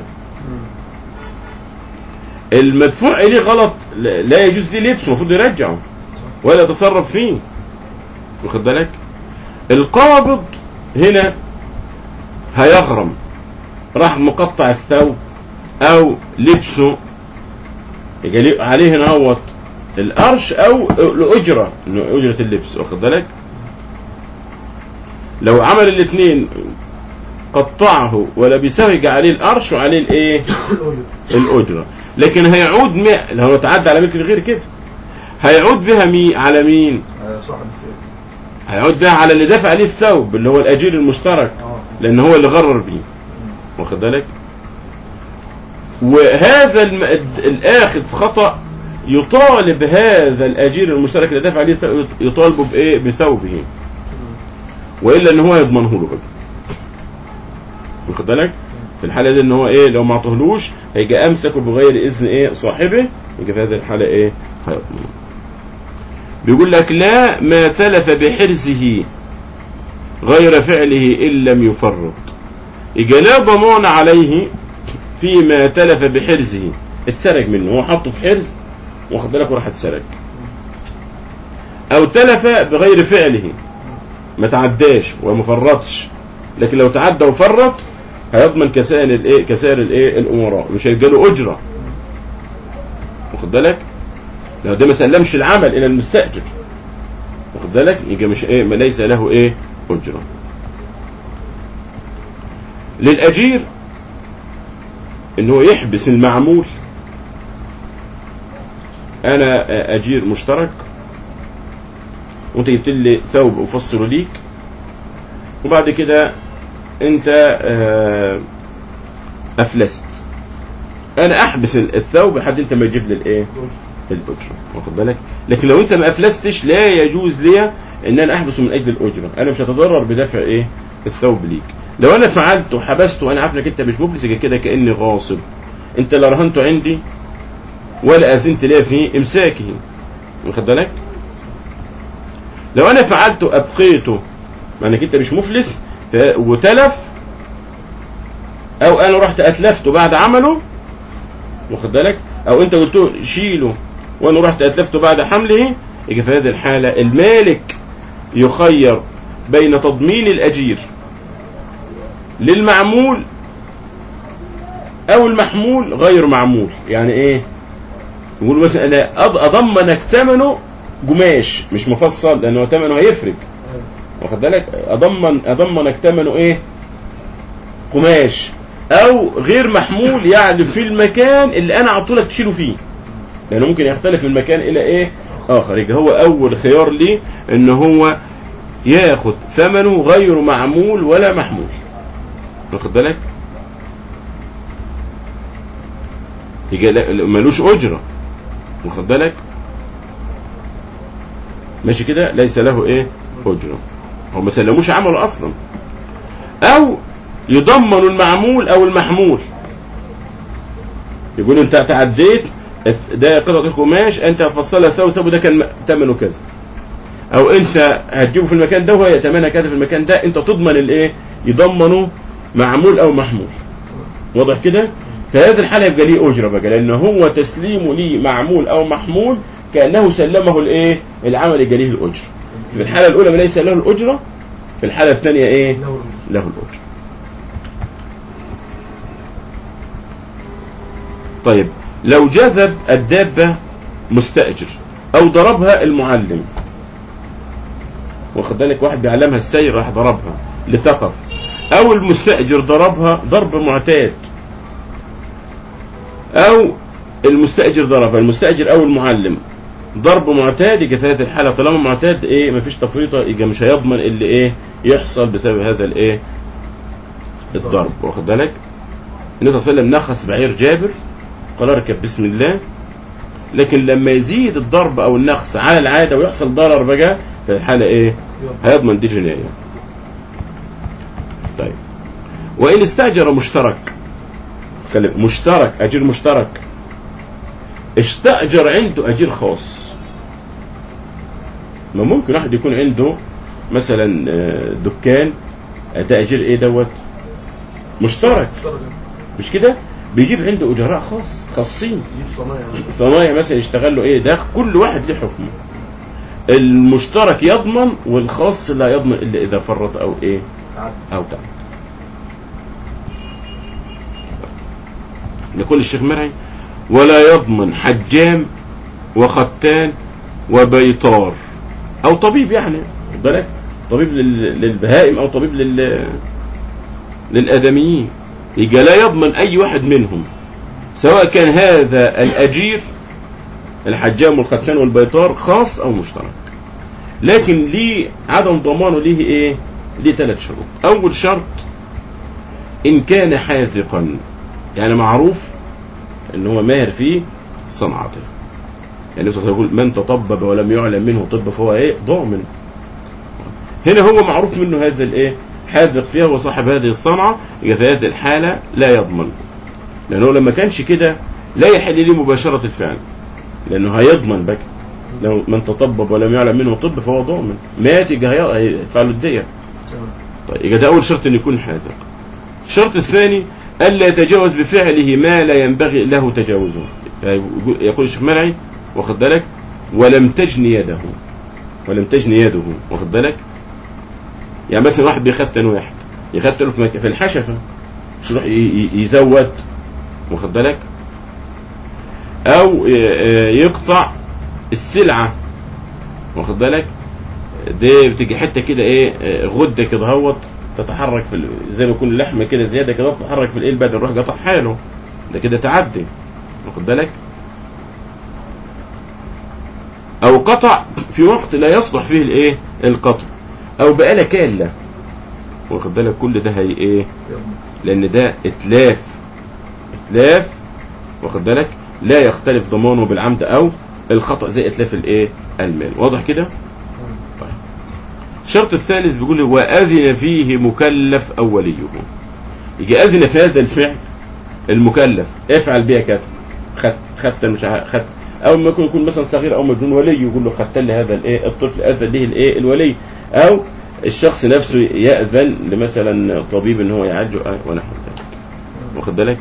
المدفوع اليه غلط لا لا يجوز ليه لبسه المفروض يرجعه ولا يتصرف فيه واخد بالك القابض هنا هيغرم راح مقطع الثوب او لبسه يبقى ليه- عليه هنا هوت القرش او الاجره إنه اجره اللبس واخد بالك لو عمل الاثنين قطعه ولبسه يجي عليه القرش وعليه الايه الاجره لكن هيعود مئة لو تعدى على ملك الغير كده هيعود بها مي على مين على صاحب الثوب هيعود بها على اللي دفع عليه الثوب اللي هو الاجير المشترك اه لان هو اللي غرر بيه واخد بالك وهذا الم... الاخذ خطا يطالب هذا الاجير المشترك اللي دفع عليه الثوب يطالبه بايه بثوبه والا ان هو يضمنه له بقى واخد بالك في الحاله دي ان هو ايه لو ما عطهلوش هيجي امسكه بغير اذن ايه صاحبه يجي في هذه الحاله ايه هيضمن بيقول لك لا ما تلف بحرزه غير فعله ان لم يفرط يجي لا ضمان عليه فيما تلف بحرزه اتسرق منه هو حطه في حرز واخد بالك وراح اتسرق او تلف بغير فعله ما تعداش وما فرطش لكن لو تعدى وفرط هيضمن كسائر الايه كسائر الايه الامراء مش هيبقى له اجره واخد بالك لو ده ما سلمش العمل الى المستاجر واخد بالك يبقى مش ايه ما ليس له ايه اجره للاجير ان هو يحبس المعمول انا اجير مشترك وانت جبت لي ثوب افصله ليك وبعد كده انت آه، افلست انا احبس الثوب لحد انت ما تجيب لي الايه الاجره واخد بالك لكن لو انت ما افلستش لا يجوز لي ان انا احبسه من اجل الاجره انا مش هتضرر بدفع ايه الثوب ليك لو انا فعلت وحبسته وانا عارف انك انت مش مفلس يبقى كده كاني غاصب انت لا رهنته عندي ولا اذنت لي في امساكه واخد بالك لو انا فعلته ابقيته مع انك انت مش مفلس ف- وتلف او انا رحت اتلفته بعد عمله واخد بالك او انت قلت له شيله وانا رحت اتلفته بعد حمله يجي في هذه الحاله المالك يخير بين تضمين الاجير للمعمول او المحمول غير معمول يعني ايه يقول مثلا انا أض- اضمنك ثمنه قماش مش مفصل لانه ثمنه هيفرق واخد بالك اضمن اضمنك ثمنه ايه قماش او غير محمول يعني في المكان اللي انا عطولك تشيله فيه لانه ممكن يختلف من مكان الى ايه اخر يبقى هو اول خيار ليه ان هو ياخد ثمنه غير معمول ولا محمول واخد بالك يبقى لا- لا- ملوش اجره واخد بالك ماشي كده ليس له ايه اجره هو ما سلموش عمله اصلا او يضمن المعمول او المحمول يقول انت تعديت ده قطعة قماش انت هتفصلها سوا سوا ده كان ثمنه كذا او انت هتجيبه في المكان ده وهي ثمنها كذا في المكان ده انت تضمن الايه يضمنه معمول او محمول واضح كده في هذه الحالة يبقى ليه أجرة بقى لأن هو تسليمه ليه معمول أو محمول كأنه سلمه الإيه العمل يبقى ليه الأجر في الحالة الأولى ليس له الأجرة في الحالة الثانية إيه له له الأجر طيب لو جذب الدابة مستأجر أو ضربها المعلم واخد بالك واحد بيعلمها السير راح ضربها لتقف أو المستأجر ضربها ضرب معتاد أو المستأجر ضربها المستأجر أو المعلم ضرب معتاد يجي في هذه الحالة طالما معتاد إيه مفيش تفريطة يجي مش هيضمن اللي إيه يحصل بسبب هذا الإيه الضرب واخد بالك النبي صلى الله عليه وسلم نخس بعير جابر قال اركب بسم الله لكن لما يزيد الضرب او النخس على العاده ويحصل ضرر بقى في الحاله ايه هيضمن دي جنايه طيب وإن استأجر مشترك كلم- مشترك أجير مشترك استأجر عنده أجير خاص ما ممكن واحد يكون عنده مثلا آه، دكان آه، ده أجير إيه دوت مشترك اشترك مش كده بيجيب عنده أجراء خاص خاصين يجيب صنايع صنايع مثلا يشتغل له ايه ده كل واحد له حكمه المشترك يضمن والخاص لا يضمن الا اذا فرط او ايه تعب او تعب يقول الشيخ مرعي ولا يضمن حجام وختان وبيطار او طبيب يعني خد بالك طبيب لل- للبهائم او طبيب لل للادميين يبقى لا يضمن اي واحد منهم سواء كان هذا الاجير الحجام والختان والبيطار خاص او مشترك لكن ليه عدم ضمانه ليه ايه ليه ثلاث شروط اول شرط ان كان حاذقا يعني معروف ان هو ماهر في صنعته يعني النبي صلى الله عليه وسلم يقول من تطبب ولم يعلم منه طب فهو ايه ضامن هنا هو معروف منه هذا الايه حاذق فيها وصاحب هذه الصنعه يبقى في هذه الحاله لا يضمن لانه لما كانش كده لا يحل لي مباشره الفعل لانه هيضمن بقى لو من تطبب ولم يعلم منه طب فهو ضامن مات يبقى هي- هيدفع له الديه تمام طيب يبقى ده اول شرط ان يكون حاذق الشرط الثاني الا يتجاوز بفعله ما لا ينبغي له تجاوزه يقول- يقول الشيخ مرعي واخد بالك ولم تجن يده ولم تجن يده واخد بالك يعني مثلا واحد بيختن واحد يختنه في, مك... في الحشفه مش يروح ي- ي- يزود واخد بالك او ي- يقطع السلعه واخد بالك دي بتيجي حته كده ايه آه، غده كده هوت تتحرك في ال- زي ما يكون اللحمه كده زياده كده تتحرك في الايه البدن يروح قطع حاله ده كده تعدي واخد بالك او قطع في وقت لا يصلح فيه الايه القطع او بآلة كالة واخد بالك كل ده هي ايه يلا لان ده اتلاف اتلاف واخد بالك لا يختلف ضمانه بالعمد او الخطأ زي اتلاف الايه المال واضح كده تمام. الشرط الثالث بيقول وأذن فيه مكلف أو وليه يجي أذن في هذا الفعل المكلف افعل بها كذا خد خدت مش ع- خدت أو ما يكون يكون مثلا صغير أو مجنون ولي يقول له خدت لي هذا الإيه الطفل أذن له الإيه الولي أو الشخص نفسه يأذن لمثلا طبيب إن هو يعالجه آه، ونحو ذلك واخد بالك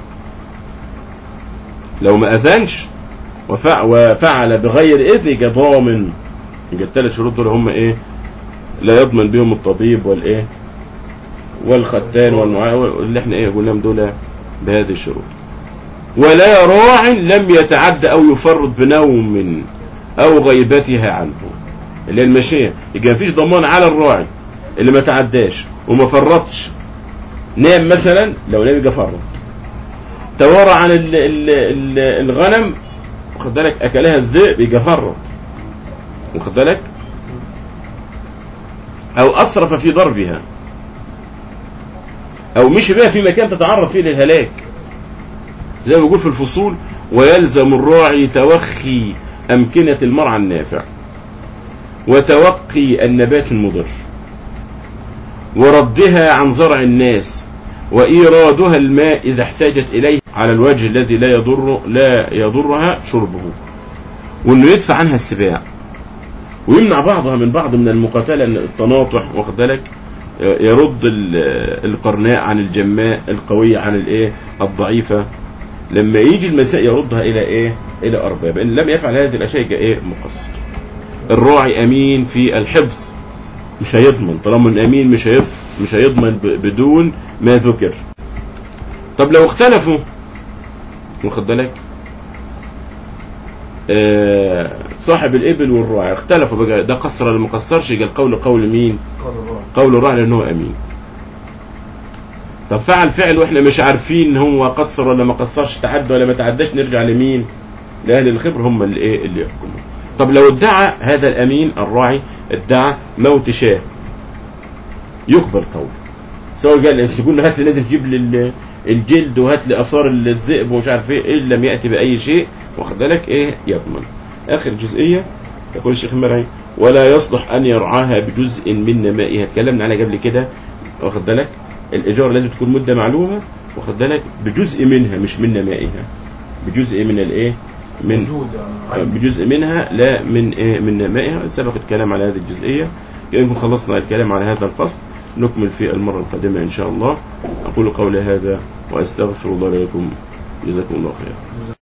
لو ما أذنش وفع وفعل بغير إذن يبقى ضامن يبقى الثلاث شروط دول هم إيه لا يضمن بهم الطبيب والايه والختان والمعاون اللي احنا ايه قلناهم دول بهذه الشروط ولا راع لم يتعد او يفرط بنوم او غيبتها عنه اللي هي المشية يبقى مفيش ضمان على الراعي اللي ما تعداش وما فرطش نام مثلا لو نام يبقى فرط توارى عن ال ال ال الغنم واخد بالك اكلها الذئب يبقى فرط واخد بالك او اسرف في ضربها او مشي بها في مكان تتعرض فيه للهلاك زي ما بيقول في الفصول ويلزم الراعي توخي امكنه المرعى النافع وتوقي النبات المضر وردها عن زرع الناس وايرادها الماء اذا احتاجت اليه على الوجه الذي لا يضر لا يضرها شربه وانه يدفع عنها السباع ويمنع بعضها من بعض من المقاتلة التناطح واخد بالك يرد ال- القرناء عن الجماء القوية عن الايه الضعيفة لما يجي المساء يردها الى ايه الى ارباب ان لم يفعل هذه الاشياء يبقى ايه مقصر الراعي امين في الحفظ مش هيضمن طالما إن امين مش هيف مش هيضمن ب- بدون ما ذكر طب لو اختلفوا واخد بالك آه، صاحب الابل والراعي اختلفوا بقى ده قصر ولا ما قصرش يبقى القول قول مين قال الراعي قول الراعي لان هو امين طب فعل فعل واحنا مش عارفين هو قصر ولا ما قصرش تعدى ولا ما تعداش نرجع لمين لاهل الخبر هم اللي ايه اللي يحكموا طب لو ادعى هذا الامين الراعي ادعى موت شاه يقبل قوله سواء قال تقول له هات لي لازم تجيب لي ال- الجلد وهات لي اثار الذئب ومش عارف ايه ان لم ياتي باي شيء واخد بالك ايه يضمن اخر جزئيه يقول الشيخ مرعي ولا يصلح ان يرعاها بجزء من نمائها اتكلمنا عليها قبل كده واخد بالك الايجار لازم تكون مده معلومه واخد بالك بجزء منها مش من نمائها بجزء من الايه من موجود يعني بجزء منها لا من إيه من نمائها سبق الكلام على هذه الجزئية يمكن خلصنا الكلام على هذا الفصل نكمل في المرة القادمة إن شاء الله أقول قولي هذا وأستغفر الله لكم جزاكم الله خيرا